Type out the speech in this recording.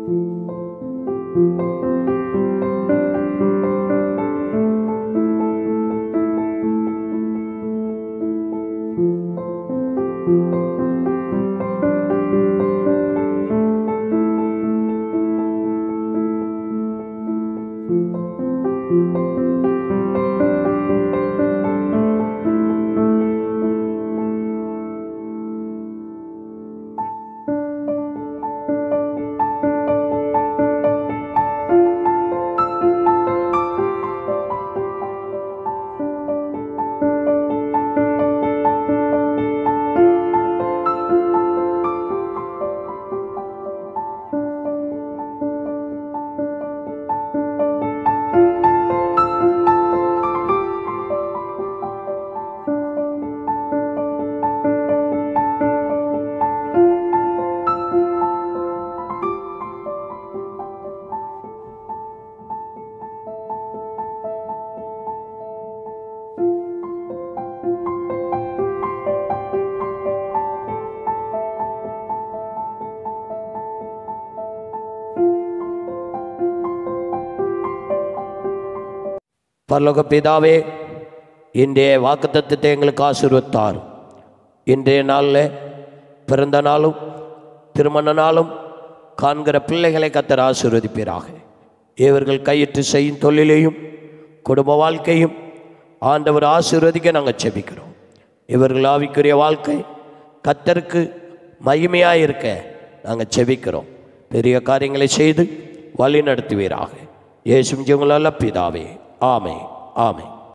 பரலோக பிதாவே இன்றைய வாக்குத்தத்தத்தை எங்களுக்கு ஆசீர்வத்தார் இன்றைய நாளில் பிறந்த நாளும் திருமண நாளும் காண்கிற பிள்ளைகளை கத்தர் ஆசீர்வதிப்பீராக இவர்கள் கையிட்டு செய்யும் தொழிலையும் குடும்ப வாழ்க்கையும் ஆண்டவர் ஆசீர்வதிக்க நாங்கள் செபிக்கிறோம் இவர்கள் ஆவிக்குரிய வாழ்க்கை கத்தருக்கு மகிமையாக இருக்க நாங்கள் செபிக்கிறோம் பெரிய காரியங்களை செய்து வழி நடத்துவீராக இயேசும் ஜீவங்களல்ல பிதாவே ஆமே ஆமே